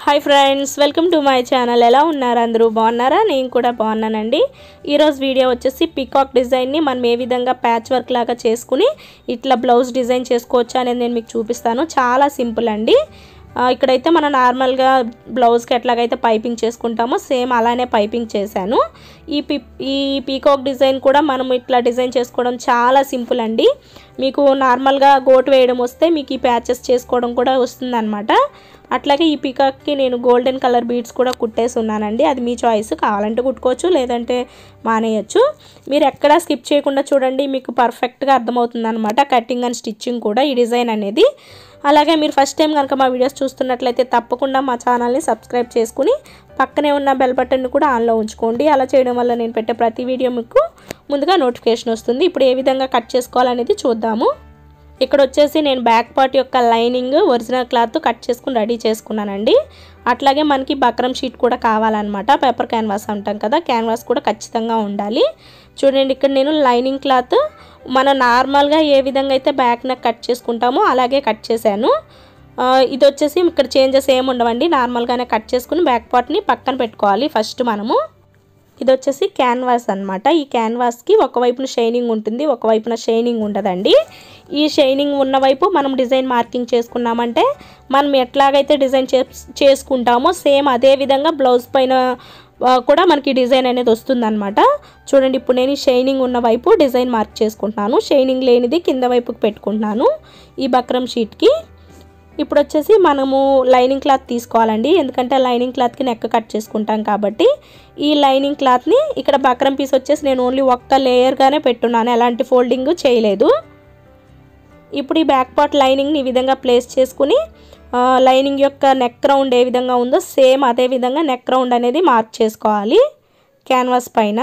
hi friends welcome to my channel ఎలా ఉన్నారు అందరూ బాగున్నారా నేను కూడా బాగున్నానండి ఈరోజు వీడియో వచ్చేసి పికాక్ డిజైన్ని మనం ఏ విధంగా ప్యాచ్ వర్క్ లాగా చేసుకుని ఇట్లా బ్లౌజ్ డిజైన్ చేసుకోవచ్చు అనేది నేను మీకు చూపిస్తాను చాలా సింపుల్ అండి ఆ, ఇక్కడైతే మనం నార్మల్గా బ్లౌజ్కి ఎట్లాగైతే పైపింగ్ చేసుకుంటామో సేమ్ అలానే పైపింగ్ చేశాను ఈ పి ఈ పీకాక్ డిజైన్ కూడా మనం ఇట్లా డిజైన్ చేసుకోవడం చాలా సింపుల్ అండి మీకు నార్మల్గా గోటు వేయడం వస్తే మీకు ఈ ప్యాచెస్ చేసుకోవడం కూడా వస్తుందన్నమాట అట్లాగే ఈ పీకాక్కి నేను గోల్డెన్ కలర్ బీడ్స్ కూడా కుట్టేసి ఉన్నానండి అది మీ చాయిస్ కావాలంటే కుట్టుకోవచ్చు లేదంటే మానేయచ్చు మీరు ఎక్కడా స్కిప్ చేయకుండా చూడండి మీకు పర్ఫెక్ట్గా అర్థమవుతుంది అనమాట కటింగ్ అండ్ స్టిచ్చింగ్ కూడా ఈ డిజైన్ అనేది అలాగే మీరు ఫస్ట్ టైం కనుక మా వీడియోస్ చూస్తున్నట్లయితే తప్పకుండా మా ఛానల్ని సబ్స్క్రైబ్ చేసుకుని పక్కనే ఉన్న బెల్ బటన్ని కూడా ఆన్లో ఉంచుకోండి అలా చేయడం వల్ల నేను పెట్టే ప్రతి వీడియో మీకు ముందుగా నోటిఫికేషన్ వస్తుంది ఇప్పుడు ఏ విధంగా కట్ చేసుకోవాలనేది చూద్దాము ఇక్కడ వచ్చేసి నేను బ్యాక్ పార్ట్ యొక్క లైనింగ్ ఒరిజినల్ క్లాత్ కట్ చేసుకుని రెడీ చేసుకున్నానండి అట్లాగే మనకి బక్రం షీట్ కూడా కావాలన్నమాట పేపర్ క్యాన్వాస్ అంటాం కదా క్యాన్వాస్ కూడా ఖచ్చితంగా ఉండాలి చూడండి ఇక్కడ నేను లైనింగ్ క్లాత్ మనం నార్మల్గా ఏ విధంగా అయితే బ్యాక్ నెక్ కట్ చేసుకుంటామో అలాగే కట్ చేశాను ఆ, ఇది వచ్చేసి ఇక్కడ చేంజెస్ ఏమి ఉండవండి నార్మల్గానే కట్ చేసుకుని బ్యాక్ పార్ట్ని పక్కన పెట్టుకోవాలి ఫస్ట్ మనము ఇది వచ్చేసి క్యాన్వాస్ అన్నమాట ఈ క్యాన్వాస్కి ఒకవైపున షైనింగ్ ఉంటుంది ఒకవైపున షైనింగ్ ఉండదండి ఈ షైనింగ్ ఉన్న వైపు మనం డిజైన్ మార్కింగ్ చేసుకున్నామంటే మనం ఎట్లాగైతే డిజైన్ చే చేసుకుంటామో సేమ్ అదే విధంగా బ్లౌజ్ పైన ఆ, కూడా మనకి డిజైన్ అనేది వస్తుందన్నమాట చూడండి ఇప్పుడు నేను ఈ షైనింగ్ ఉన్న వైపు డిజైన్ మార్క్ చేసుకుంటున్నాను షైనింగ్ లేనిది కింద వైపుకి పెట్టుకుంటున్నాను ఈ బక్రం షీట్కి ఇప్పుడు వచ్చేసి మనము లైనింగ్ క్లాత్ తీసుకోవాలండి ఎందుకంటే లైనింగ్ క్లాత్కి నెక్ కట్ చేసుకుంటాం కాబట్టి ఈ లైనింగ్ క్లాత్ని ఇక్కడ బక్రం పీస్ వచ్చేసి నేను ఓన్లీ ఒక్క లేయర్గానే పెట్టున్నాను ఎలాంటి ఫోల్డింగ్ చేయలేదు ఇప్పుడు ఈ బ్యాక్ పార్ట్ లైనింగ్ని ఈ విధంగా ప్లేస్ చేసుకుని ఆ, లైనింగ్ యొక్క నెక్ రౌండ్ ఏ విధంగా ఉందో సేమ్ అదే విధంగా నెక్ రౌండ్ అనేది మార్క్ చేసుకోవాలి క్యాన్వాస్ పైన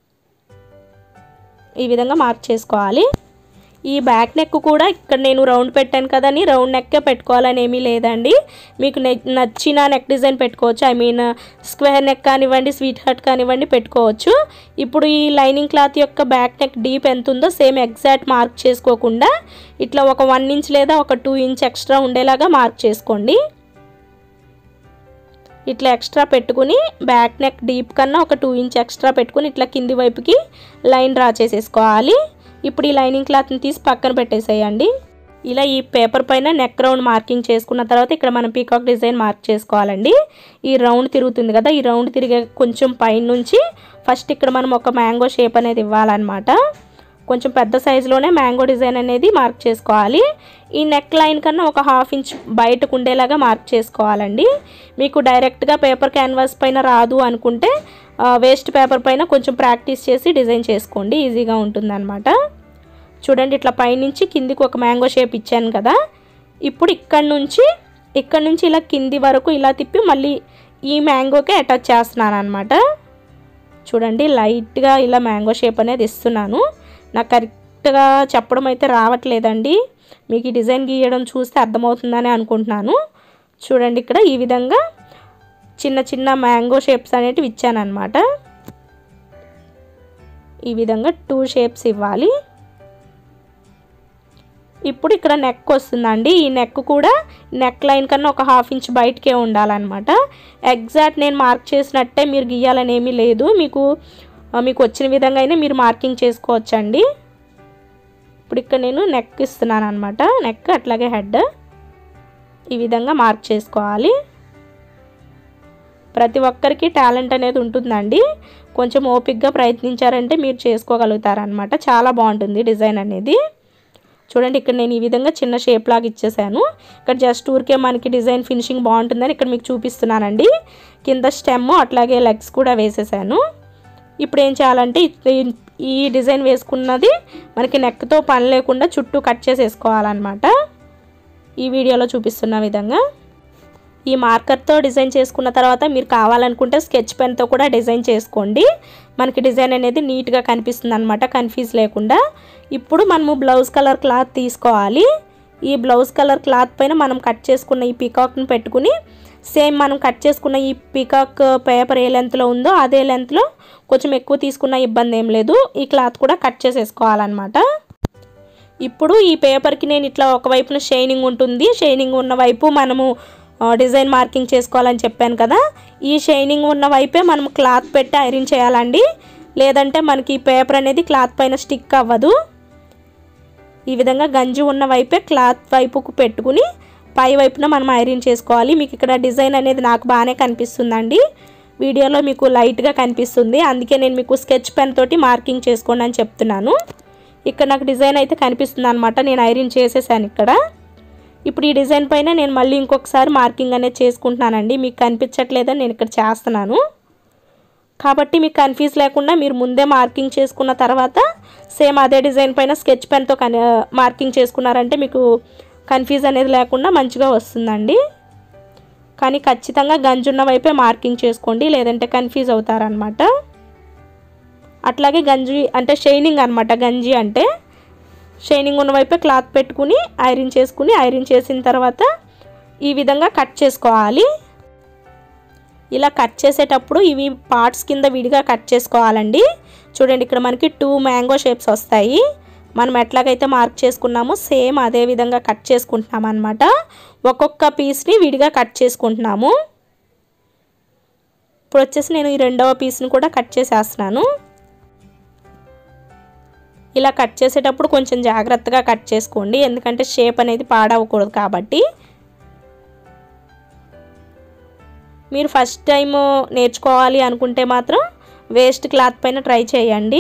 ఈ విధంగా మార్క్ చేసుకోవాలి ఈ బ్యాక్ నెక్ కూడా ఇక్కడ నేను రౌండ్ పెట్టాను కదని రౌండ్ నెక్కే పెట్టుకోవాలని ఏమీ లేదండి మీకు నె- నచ్చిన నెక్ డిజైన్ పెట్టుకోవచ్చు ఐ మీన్ స్క్వేర్ నెక్ కానివ్వండి స్వీట్ హార్ట్ కానివ్వండి పెట్టుకోవచ్చు ఇప్పుడు ఈ లైనింగ్ క్లాత్ యొక్క బ్యాక్ నెక్ డీప్ ఎంత ఉందో సేమ్ ఎగ్జాక్ట్ మార్క్ చేసుకోకుండా ఇట్లా ఒక వన్ ఇంచ్ లేదా ఒక టూ ఇంచ్ ఎక్స్ట్రా ఉండేలాగా మార్క్ చేసుకోండి ఇట్లా ఎక్స్ట్రా పెట్టుకుని బ్యాక్ నెక్ డీప్ కన్నా ఒక టూ ఇంచ్ ఎక్స్ట్రా పెట్టుకుని ఇట్లా కింది వైపుకి లైన్ డ్రా చేసేసుకోవాలి ఇప్పుడు ఈ లైనింగ్ క్లాత్ని తీసి పక్కన పెట్టేసేయండి ఇలా ఈ పేపర్ పైన నెక్ రౌండ్ మార్కింగ్ చేసుకున్న తర్వాత ఇక్కడ మనం పీకాక్ డిజైన్ మార్క్ చేసుకోవాలండి ఈ రౌండ్ తిరుగుతుంది కదా ఈ రౌండ్ తిరిగే కొంచెం పైన నుంచి ఫస్ట్ ఇక్కడ మనం ఒక మ్యాంగో షేప్ అనేది ఇవ్వాలన్నమాట కొంచెం పెద్ద సైజులోనే మ్యాంగో డిజైన్ అనేది మార్క్ చేసుకోవాలి ఈ నెక్ లైన్ కన్నా ఒక హాఫ్ ఇంచ్ బయటకు ఉండేలాగా మార్క్ చేసుకోవాలండి మీకు డైరెక్ట్గా పేపర్ క్యాన్వాస్ పైన రాదు అనుకుంటే వేస్ట్ పేపర్ పైన కొంచెం ప్రాక్టీస్ చేసి డిజైన్ చేసుకోండి ఈజీగా ఉంటుందన్నమాట చూడండి ఇట్లా పైనుంచి కిందికి ఒక మ్యాంగో షేప్ ఇచ్చాను కదా ఇప్పుడు ఇక్కడ నుంచి ఇక్కడ నుంచి ఇలా కింది వరకు ఇలా తిప్పి మళ్ళీ ఈ మ్యాంగోకే అటాచ్ చేస్తున్నాను అనమాట చూడండి లైట్గా ఇలా మ్యాంగో షేప్ అనేది ఇస్తున్నాను నాకు కరెక్ట్గా చెప్పడం అయితే రావట్లేదండి మీకు ఈ డిజైన్ గీయడం చూస్తే అర్థమవుతుందని అనుకుంటున్నాను చూడండి ఇక్కడ ఈ విధంగా చిన్న చిన్న మ్యాంగో షేప్స్ అనేటివి ఇచ్చానమాట ఈ విధంగా టూ షేప్స్ ఇవ్వాలి ఇప్పుడు ఇక్కడ నెక్ వస్తుందండి ఈ నెక్ కూడా నెక్ లైన్ కన్నా ఒక హాఫ్ ఇంచ్ బయటకే ఉండాలన్నమాట ఎగ్జాక్ట్ నేను మార్క్ చేసినట్టే మీరు గీయాలని ఏమీ లేదు మీకు ఆ, మీకు వచ్చిన విధంగా అయినా మీరు మార్కింగ్ చేసుకోవచ్చండి ఇప్పుడు ఇక్కడ నేను నెక్ ఇస్తున్నాను అనమాట నెక్ అట్లాగే హెడ్ ఈ విధంగా మార్క్ చేసుకోవాలి ప్రతి ఒక్కరికి టాలెంట్ అనేది ఉంటుందండి కొంచెం ఓపిక్గా ప్రయత్నించారంటే మీరు చేసుకోగలుగుతారనమాట చాలా బాగుంటుంది డిజైన్ అనేది చూడండి ఇక్కడ నేను ఈ విధంగా చిన్న షేప్ లాగా ఇచ్చేసాను ఇక్కడ జస్ట్ ఊరికే మనకి డిజైన్ ఫినిషింగ్ బాగుంటుందని ఇక్కడ మీకు చూపిస్తున్నానండి కింద స్టెమ్ అట్లాగే లెగ్స్ కూడా వేసేసాను ఇప్పుడు ఏం చేయాలంటే ఈ- ఈ డిజైన్ వేసుకున్నది మనకి నెక్తో పని లేకుండా చుట్టూ కట్ చేసేసుకోవాలన్నమాట ఈ వీడియోలో చూపిస్తున్న విధంగా ఈ మార్కర్తో డిజైన్ చేసుకున్న తర్వాత మీరు కావాలనుకుంటే స్కెచ్ పెన్తో కూడా డిజైన్ చేసుకోండి మనకి డిజైన్ అనేది నీట్గా కనిపిస్తుంది అనమాట కన్ఫ్యూజ్ లేకుండా ఇప్పుడు మనము బ్లౌజ్ కలర్ క్లాత్ తీసుకోవాలి ఈ బ్లౌజ్ కలర్ క్లాత్ పైన మనం కట్ చేసుకున్న ఈ పీకాక్ని పెట్టుకుని సేమ్ మనం కట్ చేసుకున్న ఈ పీకాక్ పేపర్ ఏ లెంత్లో ఉందో అదే లెంత్లో కొంచెం ఎక్కువ తీసుకున్న ఇబ్బంది ఏం లేదు ఈ క్లాత్ కూడా కట్ చేసేసుకోవాలన్నమాట ఇప్పుడు ఈ పేపర్కి నేను ఇట్లా ఒకవైపున షైనింగ్ ఉంటుంది షైనింగ్ ఉన్న వైపు మనము ఆ, డిజైన్ మార్కింగ్ చేసుకోవాలని చెప్పాను కదా ఈ షైనింగ్ ఉన్న వైపే మనం క్లాత్ పెట్టి ఐరన్ చేయాలండి లేదంటే మనకి ఈ పేపర్ అనేది క్లాత్ పైన స్టిక్ అవ్వదు ఈ విధంగా గంజి ఉన్న వైపే క్లాత్ వైపుకు పెట్టుకుని పై వైపున మనం ఐరన్ చేసుకోవాలి మీకు ఇక్కడ డిజైన్ అనేది నాకు బాగానే కనిపిస్తుందండి వీడియోలో మీకు లైట్గా కనిపిస్తుంది అందుకే నేను మీకు స్కెచ్ పెన్ తోటి మార్కింగ్ చేసుకోండి అని చెప్తున్నాను ఇక్కడ నాకు డిజైన్ అయితే కనిపిస్తుంది అనమాట నేను ఐరన్ చేసేసాను ఇక్కడ ఇప్పుడు ఈ డిజైన్ పైన నేను మళ్ళీ ఇంకొకసారి మార్కింగ్ అనేది చేసుకుంటున్నానండి మీకు కనిపించట్లేదని నేను ఇక్కడ చేస్తున్నాను కాబట్టి మీకు కన్ఫ్యూజ్ లేకుండా మీరు ముందే మార్కింగ్ చేసుకున్న తర్వాత సేమ్ అదే డిజైన్ పైన స్కెచ్ పెన్తో కన్ మార్కింగ్ చేసుకున్నారంటే మీకు కన్ఫ్యూజ్ అనేది లేకుండా మంచిగా వస్తుందండి కానీ ఖచ్చితంగా గంజున్న వైపే మార్కింగ్ చేసుకోండి లేదంటే కన్ఫ్యూజ్ అవుతారనమాట అట్లాగే గంజి అంటే షైనింగ్ అనమాట గంజి అంటే షైనింగ్ ఉన్న వైపే క్లాత్ పెట్టుకుని ఐరన్ చేసుకుని ఐరన్ చేసిన తర్వాత ఈ విధంగా కట్ చేసుకోవాలి ఇలా కట్ చేసేటప్పుడు ఇవి పార్ట్స్ కింద విడిగా కట్ చేసుకోవాలండి చూడండి ఇక్కడ మనకి టూ మ్యాంగో షేప్స్ వస్తాయి మనం ఎట్లాగైతే మార్క్ చేసుకున్నామో సేమ్ అదే విధంగా కట్ చేసుకుంటున్నాం అనమాట ఒక్కొక్క పీస్ని విడిగా కట్ చేసుకుంటున్నాము ఇప్పుడు వచ్చేసి నేను ఈ రెండవ పీస్ని కూడా కట్ చేసేస్తున్నాను ఇలా కట్ చేసేటప్పుడు కొంచెం జాగ్రత్తగా కట్ చేసుకోండి ఎందుకంటే షేప్ అనేది పాడవకూడదు కాబట్టి మీరు ఫస్ట్ టైం నేర్చుకోవాలి అనుకుంటే మాత్రం వేస్ట్ క్లాత్ పైన ట్రై చేయండి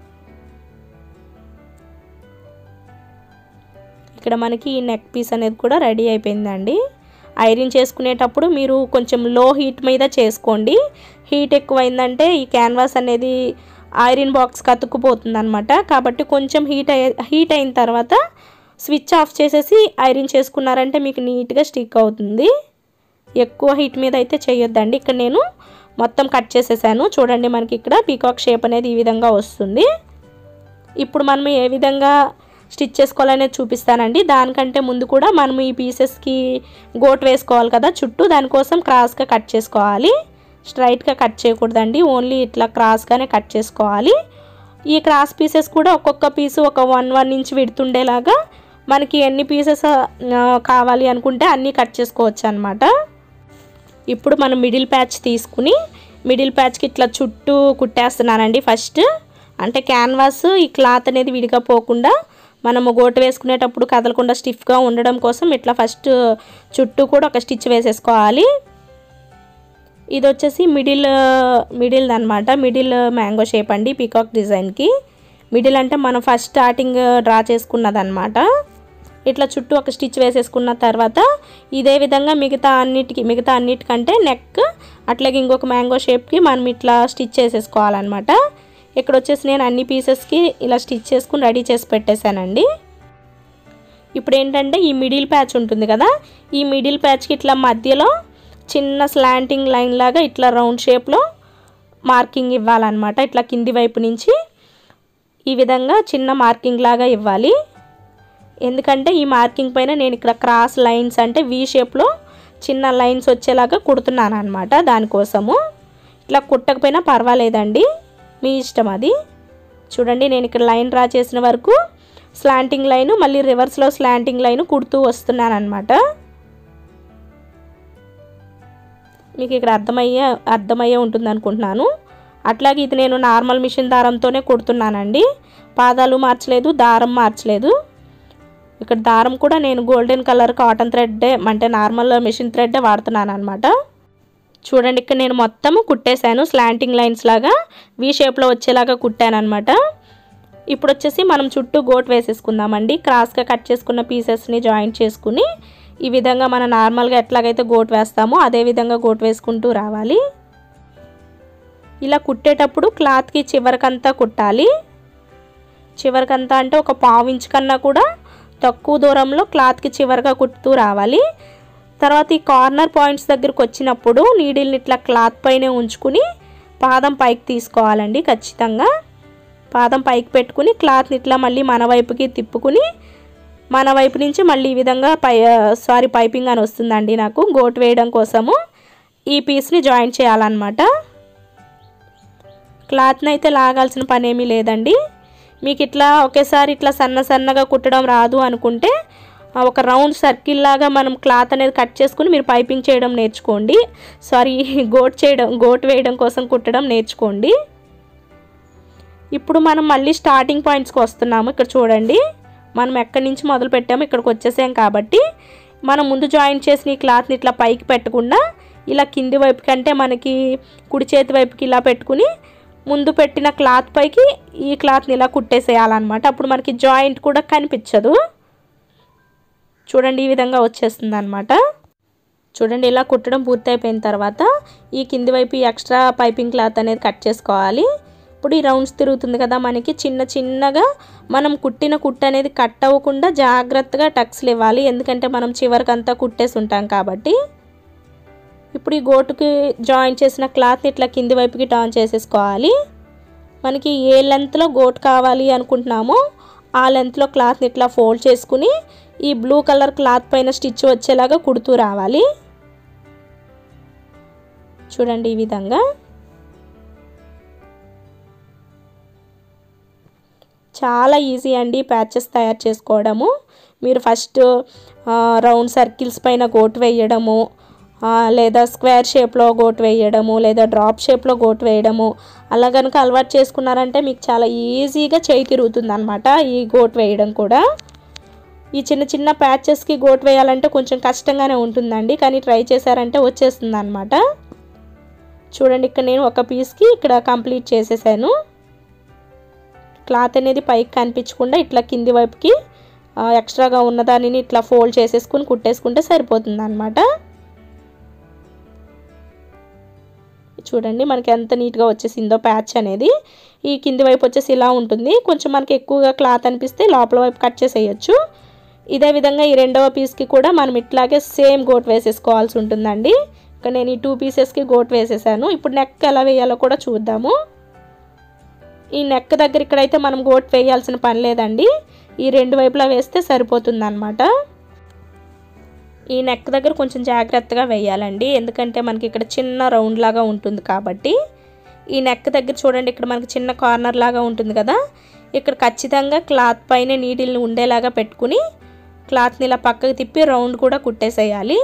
ఇక్కడ మనకి ఈ నెక్ పీస్ అనేది కూడా రెడీ అయిపోయిందండి ఐరన్ చేసుకునేటప్పుడు మీరు కొంచెం లో హీట్ మీద చేసుకోండి హీట్ ఎక్కువైందంటే ఈ క్యాన్వాస్ అనేది ఐరన్ బాక్స్కి అతుక్కుపోతుంది అనమాట కాబట్టి కొంచెం హీట్ అయ్యే హీట్ అయిన తర్వాత స్విచ్ ఆఫ్ చేసేసి ఐరన్ చేసుకున్నారంటే మీకు నీట్గా స్టిక్ అవుతుంది ఎక్కువ హీట్ మీద అయితే చేయొద్దండి ఇక్కడ నేను మొత్తం కట్ చేసేసాను చూడండి మనకి ఇక్కడ పీకాక్ షేప్ అనేది ఈ విధంగా వస్తుంది ఇప్పుడు మనం ఏ విధంగా స్టిచ్ చేసుకోవాలనేది చూపిస్తానండి దానికంటే ముందు కూడా మనం ఈ పీసెస్కి గోట్ వేసుకోవాలి కదా చుట్టూ దానికోసం క్రాస్గా కట్ చేసుకోవాలి స్ట్రైట్గా కట్ చేయకూడదండి ఓన్లీ ఇట్లా క్రాస్గానే కట్ చేసుకోవాలి ఈ క్రాస్ పీసెస్ కూడా ఒక్కొక్క పీసు ఒక వన్ వన్ ఇంచ్ విడుతుండేలాగా మనకి ఎన్ని పీసెస్ కావాలి అనుకుంటే అన్నీ కట్ చేసుకోవచ్చు అనమాట ఇప్పుడు మనం మిడిల్ ప్యాచ్ తీసుకుని మిడిల్ ప్యాచ్కి ఇట్లా చుట్టూ కుట్టేస్తున్నానండి ఫస్ట్ అంటే క్యాన్వాస్ ఈ క్లాత్ అనేది విడిగా పోకుండా మనము గోటు వేసుకునేటప్పుడు కదలకుండా స్టిఫ్గా ఉండడం కోసం ఇట్లా ఫస్ట్ చుట్టూ కూడా ఒక స్టిచ్ వేసేసుకోవాలి ఇది వచ్చేసి మిడిల్ మిడిల్ అనమాట మిడిల్ మ్యాంగో షేప్ అండి పీకాక్ డిజైన్కి మిడిల్ అంటే మనం ఫస్ట్ స్టార్టింగ్ డ్రా చేసుకున్నదన్నమాట ఇట్లా చుట్టూ ఒక స్టిచ్ వేసేసుకున్న తర్వాత ఇదే విధంగా మిగతా అన్నిటికి మిగతా అన్నిటికంటే నెక్ అట్లాగే ఇంకొక మ్యాంగో షేప్కి మనం ఇట్లా స్టిచ్ చేసేసుకోవాలన్నమాట ఇక్కడ వచ్చేసి నేను అన్ని పీసెస్కి ఇలా స్టిచ్ చేసుకుని రెడీ చేసి పెట్టేశానండి ఇప్పుడు ఏంటంటే ఈ మిడిల్ ప్యాచ్ ఉంటుంది కదా ఈ మిడిల్ ప్యాచ్కి ఇట్లా మధ్యలో చిన్న స్లాంటింగ్ లైన్ లాగా ఇట్లా రౌండ్ షేప్లో మార్కింగ్ ఇవ్వాలన్నమాట ఇట్లా కింది వైపు నుంచి ఈ విధంగా చిన్న మార్కింగ్ లాగా ఇవ్వాలి ఎందుకంటే ఈ మార్కింగ్ పైన నేను ఇక్కడ క్రాస్ లైన్స్ అంటే వి షేప్లో చిన్న లైన్స్ వచ్చేలాగా కుడుతున్నాను అనమాట దానికోసము ఇట్లా కుట్టకపోయినా పర్వాలేదండి మీ ఇష్టం అది చూడండి నేను ఇక్కడ లైన్ డ్రా చేసిన వరకు స్లాంటింగ్ లైన్ మళ్ళీ రివర్స్లో స్లాంటింగ్ లైన్ కుడుతూ వస్తున్నాను అనమాట మీకు ఇక్కడ అర్థమయ్యే అర్థమయ్యే ఉంటుంది అనుకుంటున్నాను అట్లాగే ఇది నేను నార్మల్ మిషన్ దారంతోనే కుడుతున్నానండి పాదాలు మార్చలేదు దారం మార్చలేదు ఇక్కడ దారం కూడా నేను గోల్డెన్ కలర్ కాటన్ థ్రెడ్డే అంటే నార్మల్ మిషన్ థ్రెడ్డే వాడుతున్నాను అనమాట చూడండి ఇక్కడ నేను మొత్తం కుట్టేశాను స్లాంటింగ్ లైన్స్ లాగా వీ షేప్లో వచ్చేలాగా కుట్టాను అనమాట ఇప్పుడు వచ్చేసి మనం చుట్టూ గోట్ వేసేసుకుందామండి క్రాస్గా కట్ చేసుకున్న పీసెస్ని జాయింట్ చేసుకుని ఈ విధంగా మనం నార్మల్గా ఎట్లాగైతే గోట్ వేస్తామో అదే విధంగా గోట్ వేసుకుంటూ రావాలి ఇలా కుట్టేటప్పుడు క్లాత్కి చివరికంతా కుట్టాలి చివరికంతా అంటే ఒక పావు ఇంచ్ కన్నా కూడా తక్కువ దూరంలో క్లాత్కి చివరిగా కుట్టుతూ రావాలి తర్వాత ఈ కార్నర్ పాయింట్స్ దగ్గరకు వచ్చినప్పుడు నీడిల్ని ఇట్లా క్లాత్ పైనే ఉంచుకుని పాదం పైకి తీసుకోవాలండి ఖచ్చితంగా పాదం పైకి పెట్టుకుని క్లాత్ని ఇట్లా మళ్ళీ మన వైపుకి తిప్పుకుని మన వైపు నుంచి మళ్ళీ ఈ విధంగా పై సారీ పైపింగ్ అని వస్తుందండి నాకు గోటు వేయడం కోసము ఈ పీస్ని జాయిన్ చేయాలన్నమాట క్లాత్ని అయితే లాగాల్సిన పని ఏమీ లేదండి మీకు ఇట్లా ఒకేసారి ఇట్లా సన్న సన్నగా కుట్టడం రాదు అనుకుంటే ఆ, ఒక రౌండ్ సర్కిల్ లాగా మనం క్లాత్ అనేది కట్ చేసుకుని మీరు పైపింగ్ చేయడం నేర్చుకోండి సారీ గోట్ చేయడం గోట్ వేయడం కోసం కుట్టడం నేర్చుకోండి ఇప్పుడు మనం మళ్ళీ స్టార్టింగ్ పాయింట్స్కి వస్తున్నాము ఇక్కడ చూడండి మనం ఎక్కడి నుంచి మొదలు పెట్టాము ఇక్కడికి వచ్చేసాం కాబట్టి మనం ముందు జాయిన్ చేసిన ఈ క్లాత్ని ఇట్లా పైకి పెట్టకుండా ఇలా కింది వైపు కంటే మనకి కుడి చేతి వైపుకి ఇలా పెట్టుకుని ముందు పెట్టిన క్లాత్ పైకి ఈ క్లాత్ని ఇలా కుట్టేసేయాలన్నమాట అప్పుడు మనకి జాయింట్ కూడా కనిపించదు చూడండి ఈ విధంగా వచ్చేస్తుంది అనమాట చూడండి ఇలా కుట్టడం పూర్తయిపోయిన తర్వాత ఈ కింది వైపు ఈ ఎక్స్ట్రా పైపింగ్ క్లాత్ అనేది కట్ చేసుకోవాలి ఇప్పుడు ఈ రౌండ్స్ తిరుగుతుంది కదా మనకి చిన్న చిన్నగా మనం కుట్టిన కుట్టు అనేది కట్ అవ్వకుండా జాగ్రత్తగా టక్స్లు ఇవ్వాలి ఎందుకంటే మనం చివరికంతా కుట్టేసి ఉంటాం కాబట్టి ఇప్పుడు ఈ గోటుకి జాయిన్ చేసిన క్లాత్ని ఇట్లా కింది వైపుకి టర్న్ చేసేసుకోవాలి మనకి ఏ లెంత్లో గోట్ కావాలి అనుకుంటున్నామో ఆ లెంత్లో క్లాత్ని ఇట్లా ఫోల్డ్ చేసుకుని ఈ బ్లూ కలర్ క్లాత్ పైన స్టిచ్ వచ్చేలాగా కుడుతూ రావాలి చూడండి ఈ విధంగా చాలా ఈజీ అండి ప్యాచెస్ తయారు చేసుకోవడము మీరు ఫస్ట్ రౌండ్ సర్కిల్స్ పైన గోటు వేయడము ఆ, లేదా స్క్వేర్ షేప్లో గోటు వేయడము లేదా డ్రాప్ షేప్లో గోటు వేయడము అలా కనుక అలవాటు చేసుకున్నారంటే మీకు చాలా ఈజీగా చేయి తిరుగుతుంది అనమాట ఈ గోటు వేయడం కూడా ఈ చిన్న చిన్న ప్యాచెస్కి గోటు వేయాలంటే కొంచెం కష్టంగానే ఉంటుందండి కానీ ట్రై చేశారంటే వచ్చేస్తుంది అనమాట చూడండి ఇక్కడ నేను ఒక పీస్కి ఇక్కడ కంప్లీట్ చేసేసాను క్లాత్ అనేది పైకి కనిపించకుండా ఇట్లా కింది వైపుకి ఆ, ఎక్స్ట్రాగా ఉన్నదానిని ఇట్లా ఫోల్డ్ చేసేసుకుని కుట్టేసుకుంటే సరిపోతుంది అనమాట చూడండి మనకి ఎంత నీట్గా వచ్చేసిందో ప్యాచ్ అనేది ఈ కింది వైపు వచ్చేసి ఇలా ఉంటుంది కొంచెం మనకి ఎక్కువగా క్లాత్ అనిపిస్తే లోపల వైపు కట్ చేసేయచ్చు ఇదే విధంగా ఈ రెండవ పీస్కి కూడా మనం ఇట్లాగే సేమ్ గోట్ వేసేసుకోవాల్సి ఉంటుందండి ఇక్కడ నేను ఈ టూ పీసెస్కి గోట్ వేసేసాను ఇప్పుడు నెక్ ఎలా వేయాలో కూడా చూద్దాము ఈ నెక్ దగ్గర ఇక్కడైతే మనం గోట్ వేయాల్సిన పని లేదండి ఈ రెండు వైపులా వేస్తే సరిపోతుంది అనమాట ఈ నెక్ దగ్గర కొంచెం జాగ్రత్తగా వేయాలండి ఎందుకంటే మనకి ఇక్కడ చిన్న రౌండ్ లాగా ఉంటుంది కాబట్టి ఈ నెక్ దగ్గర చూడండి ఇక్కడ మనకి చిన్న కార్నర్ లాగా ఉంటుంది కదా ఇక్కడ ఖచ్చితంగా క్లాత్ పైన నీటిల్ని ఉండేలాగా పెట్టుకుని క్లాత్ని ఇలా పక్కకు తిప్పి రౌండ్ కూడా కుట్టేసేయాలి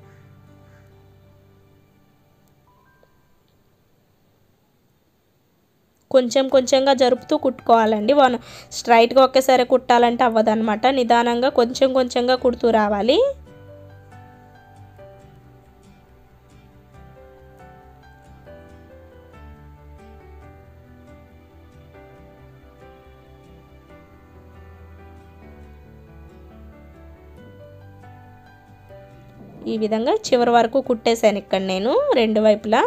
కొంచెం కొంచెంగా జరుపుతూ కుట్టుకోవాలండి వన్ స్ట్రైట్గా ఒకేసారి కుట్టాలంటే అవ్వదన్నమాట నిదానంగా కొంచెం కొంచెంగా కుడుతూ రావాలి ఈ విధంగా చివరి వరకు కుట్టేశాను ఇక్కడ నేను రెండు వైపులా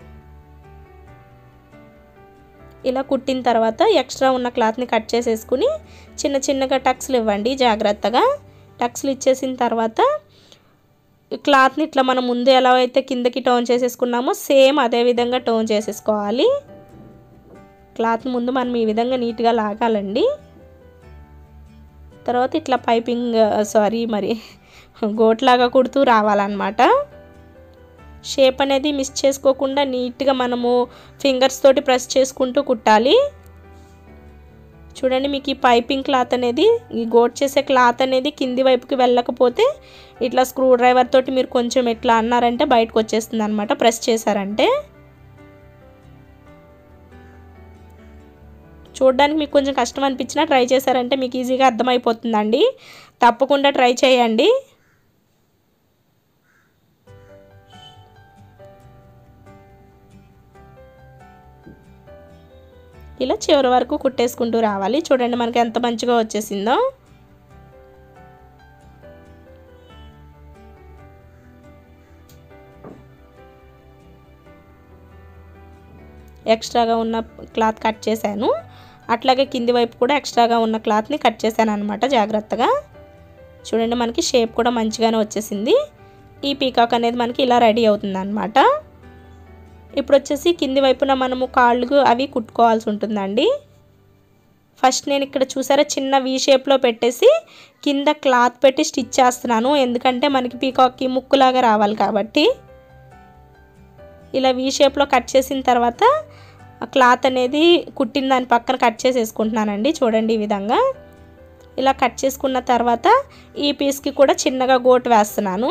ఇలా కుట్టిన తర్వాత ఎక్స్ట్రా ఉన్న క్లాత్ని కట్ చేసేసుకుని చిన్న చిన్నగా టక్స్లు ఇవ్వండి జాగ్రత్తగా టక్స్లు ఇచ్చేసిన తర్వాత ఈ క్లాత్ని ఇట్లా మనం ముందు ఎలా అయితే కిందకి టోన్ చేసేసుకున్నామో సేమ్ అదే విధంగా టోన్ చేసేసుకోవాలి క్లాత్ ముందు మనం ఈ విధంగా నీట్గా లాగాలండి తర్వాత ఇట్లా పైపింగ్ సారీ మరి గోట్లాగా కుడుతూ రావాలన్నమాట షేప్ అనేది మిస్ చేసుకోకుండా నీట్గా మనము ఫింగర్స్ తోటి ప్రెస్ చేసుకుంటూ కుట్టాలి చూడండి మీకు ఈ పైపింగ్ క్లాత్ అనేది ఈ గోట్ చేసే క్లాత్ అనేది కింది వైపుకి వెళ్ళకపోతే ఇట్లా స్క్రూ డ్రైవర్ తోటి మీరు కొంచెం ఎట్లా అన్నారంటే బయటకు వచ్చేస్తుంది అనమాట ప్రెస్ చేశారంటే చూడడానికి మీకు కొంచెం కష్టం అనిపించినా ట్రై చేశారంటే మీకు ఈజీగా అర్థమైపోతుందండి తప్పకుండా ట్రై చేయండి ఇలా చివరి వరకు కుట్టేసుకుంటూ రావాలి చూడండి మనకి ఎంత మంచిగా వచ్చేసిందో ఎక్స్ట్రాగా ఉన్న క్లాత్ కట్ చేశాను అట్లాగే కింది వైపు కూడా ఎక్స్ట్రాగా ఉన్న క్లాత్ని కట్ చేశాను అనమాట జాగ్రత్తగా చూడండి మనకి షేప్ కూడా మంచిగానే వచ్చేసింది ఈ పీకాక్ అనేది మనకి ఇలా రెడీ అవుతుంది అనమాట ఇప్పుడు వచ్చేసి కింది వైపున మనము కాళ్ళు అవి కుట్టుకోవాల్సి ఉంటుందండి ఫస్ట్ నేను ఇక్కడ చూసారా చిన్న వీ షేప్లో పెట్టేసి కింద క్లాత్ పెట్టి స్టిచ్ చేస్తున్నాను ఎందుకంటే మనకి పీకాక్కి ముక్కులాగా రావాలి కాబట్టి ఇలా వీ షేప్లో కట్ చేసిన తర్వాత ఆ క్లాత్ అనేది కుట్టిన దాని పక్కన కట్ చేసేసుకుంటున్నానండి చూడండి ఈ విధంగా ఇలా కట్ చేసుకున్న తర్వాత ఈ పీస్కి కూడా చిన్నగా గోటు వేస్తున్నాను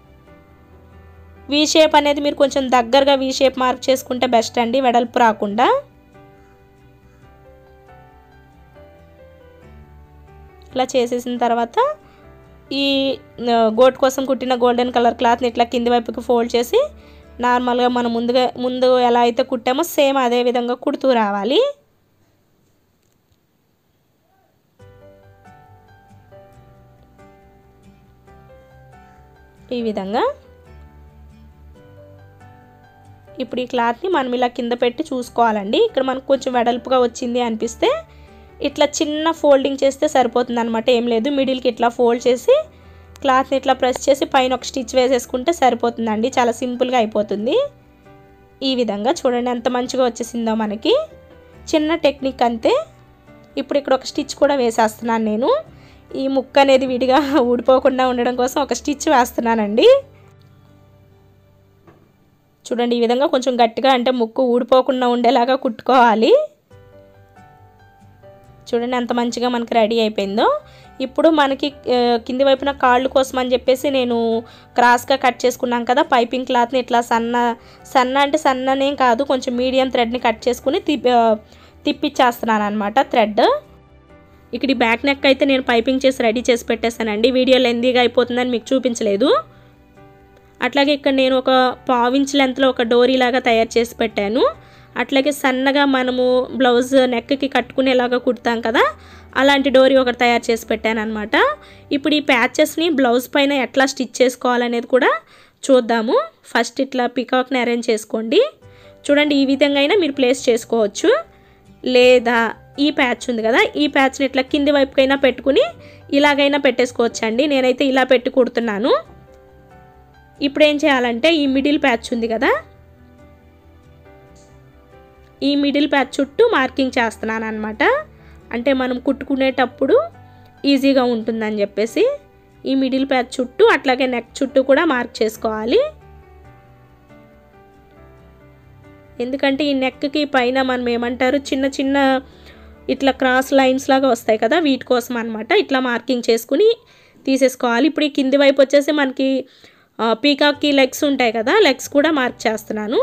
వీ షేప్ అనేది మీరు కొంచెం దగ్గరగా వీ షేప్ మార్క్ చేసుకుంటే బెస్ట్ అండి వెడల్పు రాకుండా ఇలా చేసేసిన తర్వాత ఈ ఆ, గోట్ కోసం కుట్టిన గోల్డెన్ కలర్ క్లాత్ని ఇట్లా కింది వైపుకి ఫోల్డ్ చేసి నార్మల్గా మనం ముందుగా ముందు ఎలా అయితే కుట్టామో సేమ్ అదే విధంగా కుడుతూ రావాలి ఈ విధంగా ఇప్పుడు ఈ క్లాత్ని మనం ఇలా కింద పెట్టి చూసుకోవాలండి ఇక్కడ మనకు కొంచెం వెడల్పుగా వచ్చింది అనిపిస్తే ఇట్లా చిన్న ఫోల్డింగ్ చేస్తే సరిపోతుంది అనమాట ఏం లేదు మిడిల్కి ఇట్లా ఫోల్డ్ చేసి క్లాత్ని ఇట్లా ప్రెస్ చేసి పైన ఒక స్టిచ్ వేసేసుకుంటే సరిపోతుందండి చాలా సింపుల్గా అయిపోతుంది ఈ విధంగా చూడండి ఎంత మంచిగా వచ్చేసిందో మనకి చిన్న టెక్నిక్ అంతే ఇప్పుడు ఇక్కడ ఒక స్టిచ్ కూడా వేసేస్తున్నాను నేను ఈ ముక్క అనేది విడిగా ఊడిపోకుండా ఉండడం కోసం ఒక స్టిచ్ వేస్తున్నానండి చూడండి ఈ విధంగా కొంచెం గట్టిగా అంటే ముక్కు ఊడిపోకుండా ఉండేలాగా కుట్టుకోవాలి చూడండి ఎంత మంచిగా మనకి రెడీ అయిపోయిందో ఇప్పుడు మనకి ఆ, కింది వైపున కాళ్ళు కోసం అని చెప్పేసి నేను క్రాస్గా కట్ చేసుకున్నాం కదా పైపింగ్ క్లాత్ని ఇట్లా సన్న సన్న అంటే సన్ననేం కాదు కొంచెం మీడియం థ్రెడ్ని కట్ చేసుకుని తిప్పి ఆ, తిప్పిచ్చేస్తున్నాను అనమాట థ్రెడ్ ఇక్కడ ఈ బ్యాక్ నెక్ అయితే నేను పైపింగ్ చేసి రెడీ చేసి పెట్టేశానండి వీడియో లెందీగా అయిపోతుందని మీకు చూపించలేదు అట్లాగే ఇక్కడ నేను ఒక పావించ్ లెంత్లో ఒక డోరీ లాగా తయారు చేసి పెట్టాను అట్లాగే సన్నగా మనము బ్లౌజ్ నెక్కి కట్టుకునేలాగా కుడతాం కదా అలాంటి డోరీ ఒకటి తయారు చేసి పెట్టాను అనమాట ఇప్పుడు ఈ ప్యాచెస్ని బ్లౌజ్ పైన ఎట్లా స్టిచ్ చేసుకోవాలనేది కూడా చూద్దాము ఫస్ట్ ఇట్లా పికాక్ని అరేంజ్ చేసుకోండి చూడండి ఈ విధంగా అయినా మీరు ప్లేస్ చేసుకోవచ్చు లేదా ఈ ప్యాచ్ ఉంది కదా ఈ ప్యాచ్ని ఇట్లా కింది వైపుకైనా పెట్టుకుని ఇలాగైనా పెట్టేసుకోవచ్చండి నేనైతే ఇలా పెట్టి కుడుతున్నాను ఇప్పుడు ఏం చేయాలంటే ఈ మిడిల్ ప్యాచ్ ఉంది కదా ఈ మిడిల్ ప్యాచ్ చుట్టూ మార్కింగ్ చేస్తున్నాను అనమాట అంటే మనం కుట్టుకునేటప్పుడు ఈజీగా ఉంటుందని చెప్పేసి ఈ మిడిల్ ప్యాచ్ చుట్టూ అట్లాగే నెక్ చుట్టూ కూడా మార్క్ చేసుకోవాలి ఎందుకంటే ఈ నెక్కి పైన మనం ఏమంటారు చిన్న చిన్న ఇట్లా క్రాస్ లైన్స్ లాగా వస్తాయి కదా వీటి కోసం అనమాట ఇట్లా మార్కింగ్ చేసుకుని తీసేసుకోవాలి ఇప్పుడు ఈ కింది వైపు వచ్చేసి మనకి ఆ, పీకాక్కి లెగ్స్ ఉంటాయి కదా లెగ్స్ కూడా మార్క్ చేస్తున్నాను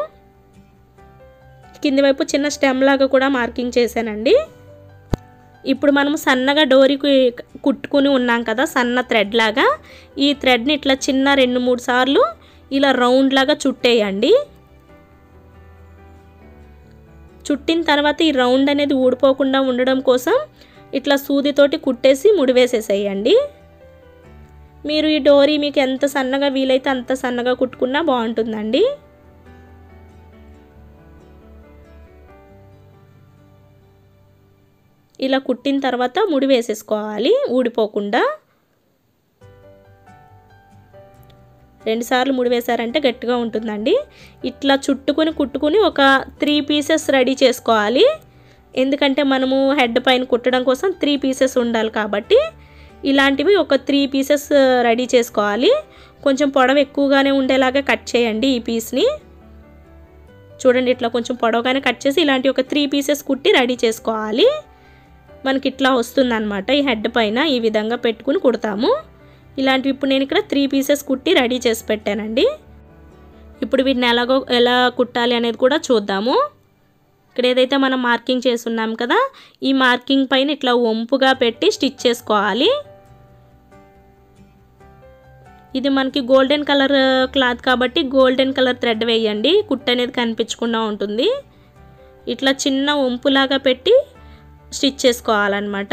కింది వైపు చిన్న స్టెమ్ లాగా కూడా మార్కింగ్ చేశానండి ఇప్పుడు మనం సన్నగా డోరీకి కుట్టుకుని ఉన్నాం కదా సన్న థ్రెడ్ లాగా ఈ థ్రెడ్ని ఇట్లా చిన్న రెండు మూడు సార్లు ఇలా రౌండ్ లాగా చుట్టేయండి చుట్టిన తర్వాత ఈ రౌండ్ అనేది ఊడిపోకుండా ఉండడం కోసం ఇట్లా సూదితోటి కుట్టేసి ముడివేసేసేయండి మీరు ఈ డోరీ మీకు ఎంత సన్నగా వీలైతే అంత సన్నగా కుట్టుకున్నా బాగుంటుందండి ఇలా కుట్టిన తర్వాత ముడి వేసేసుకోవాలి ఊడిపోకుండా రెండుసార్లు ముడి వేశారంటే గట్టిగా ఉంటుందండి ఇట్లా చుట్టుకుని కుట్టుకుని ఒక త్రీ పీసెస్ రెడీ చేసుకోవాలి ఎందుకంటే మనము హెడ్ పైన కుట్టడం కోసం త్రీ పీసెస్ ఉండాలి కాబట్టి ఇలాంటివి ఒక త్రీ పీసెస్ రెడీ చేసుకోవాలి కొంచెం పొడవు ఎక్కువగానే ఉండేలాగా కట్ చేయండి ఈ పీస్ని చూడండి ఇట్లా కొంచెం పొడవుగానే కట్ చేసి ఇలాంటి ఒక త్రీ పీసెస్ కుట్టి రెడీ చేసుకోవాలి మనకి ఇట్లా వస్తుందన్నమాట ఈ హెడ్ పైన ఈ విధంగా పెట్టుకుని కుడతాము ఇలాంటివి ఇప్పుడు నేను ఇక్కడ త్రీ పీసెస్ కుట్టి రెడీ చేసి పెట్టానండి ఇప్పుడు వీటిని ఎలాగో ఎలా కుట్టాలి అనేది కూడా చూద్దాము ఇక్కడ ఏదైతే మనం మార్కింగ్ చేస్తున్నాం కదా ఈ మార్కింగ్ పైన ఇట్లా వంపుగా పెట్టి స్టిచ్ చేసుకోవాలి ఇది మనకి గోల్డెన్ కలర్ క్లాత్ కాబట్టి గోల్డెన్ కలర్ థ్రెడ్ వేయండి కుట్ అనేది కనిపించకుండా ఉంటుంది ఇట్లా చిన్న వంపులాగా పెట్టి స్టిచ్ చేసుకోవాలన్నమాట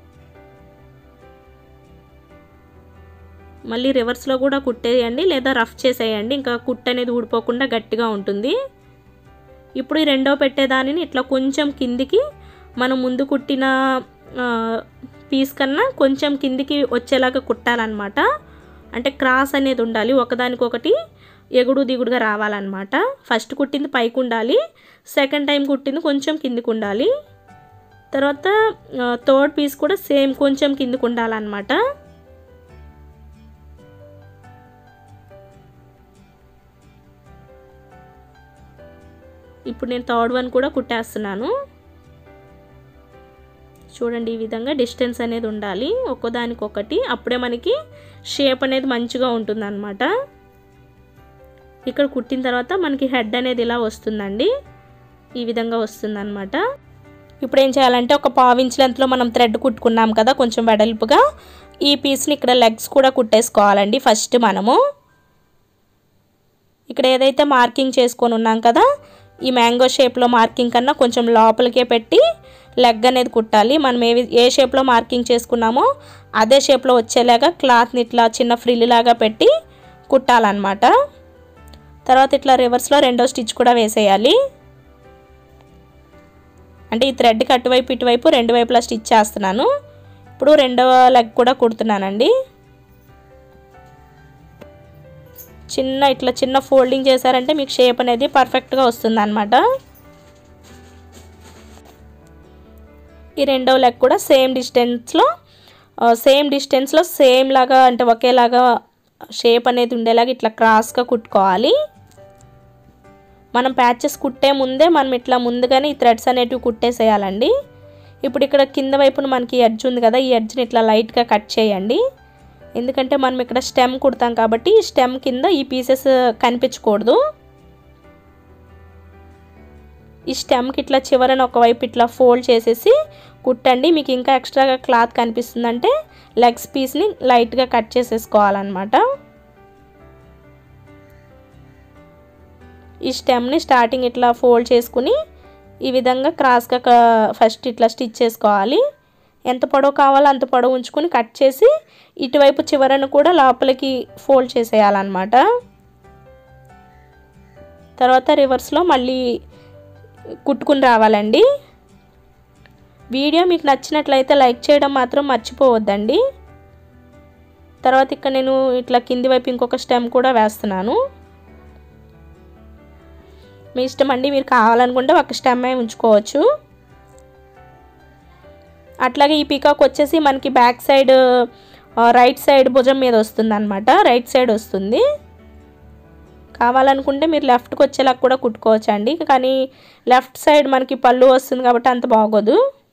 మళ్ళీ రివర్స్లో కూడా కుట్టేయండి లేదా రఫ్ చేసేయండి ఇంకా కుట్ అనేది ఊడిపోకుండా గట్టిగా ఉంటుంది ఇప్పుడు ఈ రెండో పెట్టేదానిని ఇట్లా కొంచెం కిందికి మనం ముందు కుట్టిన ఆ, పీస్ కన్నా కొంచెం కిందికి వచ్చేలాగా కుట్టాలన్నమాట అంటే క్రాస్ అనేది ఉండాలి ఒకదానికొకటి ఎగుడు దిగుడుగా రావాలన్నమాట ఫస్ట్ కుట్టింది పైకి ఉండాలి సెకండ్ టైం కుట్టింది కొంచెం కిందికి ఉండాలి తర్వాత థర్డ్ పీస్ కూడా సేమ్ కొంచెం కిందికి ఉండాలన్నమాట ఇప్పుడు నేను థర్డ్ వన్ కూడా కుట్టేస్తున్నాను చూడండి ఈ విధంగా డిస్టెన్స్ అనేది ఉండాలి ఒక్కదానికొకటి అప్పుడే మనకి షేప్ అనేది మంచిగా ఉంటుందన్నమాట ఇక్కడ కుట్టిన తర్వాత మనకి హెడ్ అనేది ఇలా వస్తుందండి ఈ విధంగా వస్తుందన్నమాట ఇప్పుడు ఏం చేయాలంటే ఒక పావించ్ లెంత్లో మనం థ్రెడ్ కుట్టుకున్నాం కదా కొంచెం వెడల్పుగా ఈ పీస్ని ఇక్కడ లెగ్స్ కూడా కుట్టేసుకోవాలండి ఫస్ట్ మనము ఇక్కడ ఏదైతే మార్కింగ్ చేసుకొని ఉన్నాం కదా ఈ మ్యాంగో షేప్లో మార్కింగ్ కన్నా కొంచెం లోపలికే పెట్టి లెగ్ అనేది కుట్టాలి మనం ఏ ఏ షేప్లో మార్కింగ్ చేసుకున్నామో అదే షేప్లో వచ్చేలాగా క్లాత్ని ఇట్లా చిన్న ఫ్రిల్ లాగా పెట్టి కుట్టాలన్నమాట తర్వాత ఇట్లా రివర్స్లో రెండో స్టిచ్ కూడా వేసేయాలి అంటే ఈ థ్రెడ్కి అటువైపు ఇటువైపు రెండు వైపులా స్టిచ్ చేస్తున్నాను ఇప్పుడు రెండవ లెగ్ కూడా కుడుతున్నానండి చిన్న ఇట్లా చిన్న ఫోల్డింగ్ చేశారంటే మీకు షేప్ అనేది పర్ఫెక్ట్గా వస్తుంది అనమాట ఈ రెండవ లెగ్ కూడా సేమ్ డిస్టెన్స్లో సేమ్ డిస్టెన్స్లో సేమ్ లాగా అంటే ఒకేలాగా షేప్ అనేది ఉండేలాగా ఇట్లా క్రాస్గా కుట్టుకోవాలి మనం ప్యాచెస్ కుట్టే ముందే మనం ఇట్లా ముందుగానే ఈ థ్రెడ్స్ అనేటివి కుట్టేసేయాలండి ఇప్పుడు ఇక్కడ కింద వైపున మనకి ఎడ్జ్ ఉంది కదా ఈ ఎడ్జ్ని ఇట్లా లైట్గా కట్ చేయండి ఎందుకంటే మనం ఇక్కడ స్టెమ్ కుడతాం కాబట్టి ఈ స్టెమ్ కింద ఈ పీసెస్ కనిపించకూడదు ఈ స్టెమ్కి ఇట్లా చివరన ఒకవైపు ఇట్లా ఫోల్డ్ చేసేసి కుట్టండి మీకు ఇంకా ఎక్స్ట్రాగా క్లాత్ కనిపిస్తుందంటే లెగ్స్ పీస్ని లైట్గా కట్ చేసేసుకోవాలన్నమాట ఈ స్టెమ్ని స్టార్టింగ్ ఇట్లా ఫోల్డ్ చేసుకుని ఈ విధంగా క్రాస్గా ఫస్ట్ ఇట్లా స్టిచ్ చేసుకోవాలి ఎంత పొడవు కావాలో అంత పొడవు ఉంచుకొని కట్ చేసి ఇటువైపు చివరను కూడా లోపలికి ఫోల్డ్ చేసేయాలన్నమాట తర్వాత రివర్స్లో మళ్ళీ కుట్టుకుని రావాలండి వీడియో మీకు నచ్చినట్లయితే లైక్ చేయడం మాత్రం మర్చిపోవద్దండి తర్వాత ఇక్కడ నేను ఇట్లా కింది వైపు ఇంకొక స్టెమ్ కూడా వేస్తున్నాను మీ ఇష్టం అండి మీరు కావాలనుకుంటే ఒక స్టెమ్మే ఉంచుకోవచ్చు అట్లాగే ఈ పీకాక్ వచ్చేసి మనకి బ్యాక్ సైడ్ రైట్ సైడ్ భుజం మీద వస్తుంది అనమాట రైట్ సైడ్ వస్తుంది కావాలనుకుంటే మీరు లెఫ్ట్కి వచ్చేలా కూడా కుట్టుకోవచ్చు అండి కానీ లెఫ్ట్ సైడ్ మనకి పళ్ళు వస్తుంది కాబట్టి అంత బాగోదు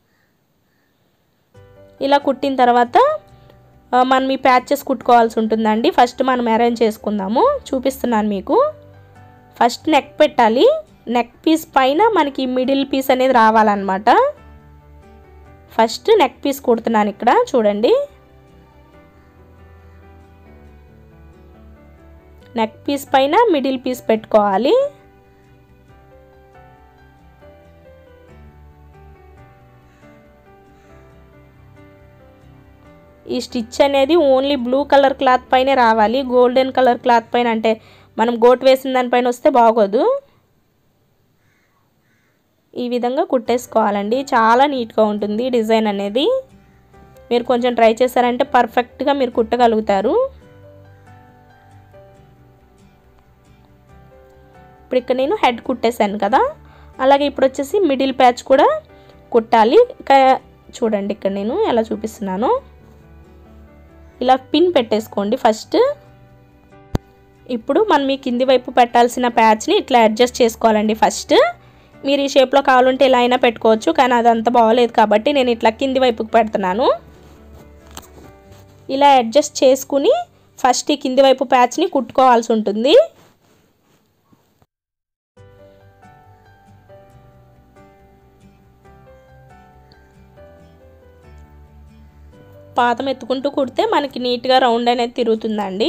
ఇలా కుట్టిన తర్వాత మనం ఈ ప్యాచెస్ కుట్టుకోవాల్సి ఉంటుందండి ఫస్ట్ మనం అరేంజ్ చేసుకుందాము చూపిస్తున్నాను మీకు ఫస్ట్ నెక్ పెట్టాలి నెక్ పీస్ పైన మనకి మిడిల్ పీస్ అనేది రావాలన్నమాట ఫస్ట్ నెక్ పీస్ కుడుతున్నాను ఇక్కడ చూడండి నెక్ పీస్ పైన మిడిల్ పీస్ పెట్టుకోవాలి ఈ స్టిచ్ అనేది ఓన్లీ బ్లూ కలర్ క్లాత్ పైనే రావాలి గోల్డెన్ కలర్ క్లాత్ పైన అంటే మనం గోట్ వేసిన దానిపైన వస్తే బాగోదు ఈ విధంగా కుట్టేసుకోవాలండి చాలా నీట్గా ఉంటుంది డిజైన్ అనేది మీరు కొంచెం ట్రై చేశారంటే పర్ఫెక్ట్గా మీరు కుట్టగలుగుతారు ఇప్పుడు ఇక్కడ నేను హెడ్ కుట్టేశాను కదా అలాగే ఇప్పుడు వచ్చేసి మిడిల్ ప్యాచ్ కూడా కుట్టాలి చూడండి ఇక్కడ నేను ఎలా చూపిస్తున్నాను ఇలా పిన్ పెట్టేసుకోండి ఫస్ట్ ఇప్పుడు మనం ఈ కింది వైపు పెట్టాల్సిన ప్యాచ్ని ఇట్లా అడ్జస్ట్ చేసుకోవాలండి ఫస్ట్ మీరు ఈ షేప్లో కావాలంటే ఇలా అయినా పెట్టుకోవచ్చు కానీ అదంతా బాగోలేదు కాబట్టి నేను ఇట్లా కింది వైపుకి పెడుతున్నాను ఇలా అడ్జస్ట్ చేసుకుని ఫస్ట్ ఈ కింది వైపు ప్యాచ్ని కుట్టుకోవాల్సి ఉంటుంది పాతం ఎత్తుకుంటూ కుడితే మనకి నీట్గా రౌండ్ అనేది తిరుగుతుందండి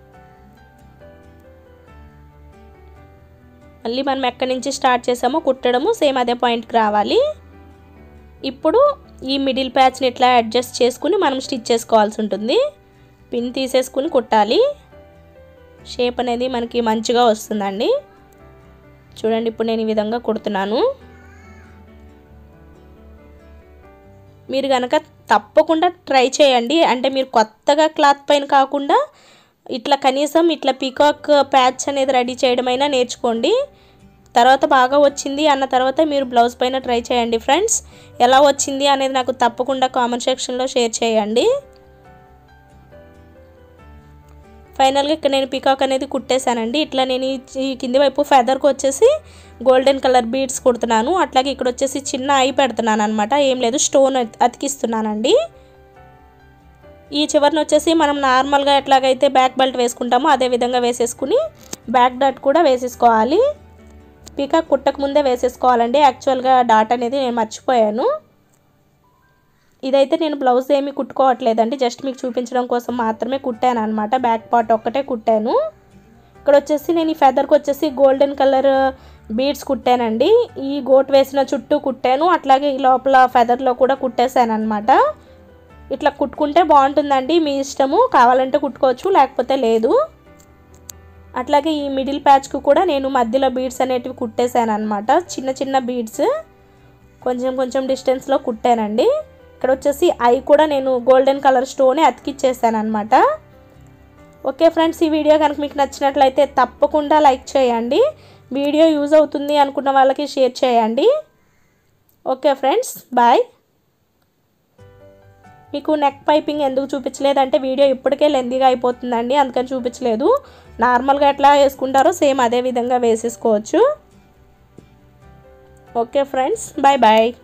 మళ్ళీ మనం ఎక్కడి నుంచి స్టార్ట్ చేసామో కుట్టడము సేమ్ అదే పాయింట్కి రావాలి ఇప్పుడు ఈ మిడిల్ ప్యాచ్ని ఇట్లా అడ్జస్ట్ చేసుకుని మనం స్టిచ్ చేసుకోవాల్సి ఉంటుంది పిన్ తీసేసుకుని కుట్టాలి షేప్ అనేది మనకి మంచిగా వస్తుందండి చూడండి ఇప్పుడు నేను ఈ విధంగా కుడుతున్నాను మీరు కనుక తప్పకుండా ట్రై చేయండి అంటే మీరు కొత్తగా క్లాత్ పైన కాకుండా ఇట్లా కనీసం ఇట్లా పీకాక్ ప్యాచ్ అనేది రెడీ చేయడమైనా నేర్చుకోండి తర్వాత బాగా వచ్చింది అన్న తర్వాత మీరు బ్లౌజ్ పైన ట్రై చేయండి ఫ్రెండ్స్ ఎలా వచ్చింది అనేది నాకు తప్పకుండా కామెంట్ సెక్షన్లో షేర్ చేయండి ఫైనల్గా ఇక్కడ నేను పికాక్ అనేది కుట్టేశానండి ఇట్లా నేను ఈ ఈ కింది వైపు ఫెదర్కి వచ్చేసి గోల్డెన్ కలర్ బీడ్స్ కుడుతున్నాను అట్లాగే ఇక్కడ వచ్చేసి చిన్న ఐ పెడుతున్నాను అనమాట ఏం లేదు స్టోన్ అతికిస్తున్నానండి ఈ చివరిని వచ్చేసి మనం నార్మల్గా ఎట్లాగైతే బ్యాక్ బెల్ట్ వేసుకుంటామో అదే విధంగా వేసేసుకుని బ్యాక్ డాట్ కూడా వేసేసుకోవాలి పీకాక్ కుట్టక ముందే వేసేసుకోవాలండి యాక్చువల్గా డాట్ అనేది నేను మర్చిపోయాను ఇదైతే నేను బ్లౌజ్ ఏమీ కుట్టుకోవట్లేదండి జస్ట్ మీకు చూపించడం కోసం మాత్రమే కుట్టాను అనమాట బ్యాక్ పార్ట్ ఒక్కటే కుట్టాను ఇక్కడ వచ్చేసి నేను ఈ ఫెదర్కి వచ్చేసి గోల్డెన్ కలర్ బీడ్స్ కుట్టానండి ఈ గోట్ వేసిన చుట్టూ కుట్టాను అట్లాగే ఈ లోపల ఫెదర్లో కూడా కుట్టేశాను అనమాట ఇట్లా కుట్టుకుంటే బాగుంటుందండి మీ ఇష్టము కావాలంటే కుట్టుకోవచ్చు లేకపోతే లేదు అట్లాగే ఈ మిడిల్ ప్యాచ్కు కూడా నేను మధ్యలో బీడ్స్ అనేటివి కుట్టేశాను అనమాట చిన్న చిన్న బీడ్స్ కొంచెం కొంచెం డిస్టెన్స్లో కుట్టానండి ఇక్కడ వచ్చేసి ఐ కూడా నేను గోల్డెన్ కలర్ స్టోనే అతికిచ్చేసాను అనమాట ఓకే ఫ్రెండ్స్ ఈ వీడియో కనుక మీకు నచ్చినట్లయితే తప్పకుండా లైక్ చేయండి వీడియో యూజ్ అవుతుంది అనుకున్న వాళ్ళకి షేర్ చేయండి ఓకే ఫ్రెండ్స్ బాయ్ మీకు నెక్ పైపింగ్ ఎందుకు చూపించలేదంటే వీడియో ఇప్పటికే లెందీగా అయిపోతుందండి అందుకని చూపించలేదు నార్మల్గా ఎట్లా వేసుకుంటారో సేమ్ అదే విధంగా వేసేసుకోవచ్చు ఓకే ఫ్రెండ్స్ బాయ్ బాయ్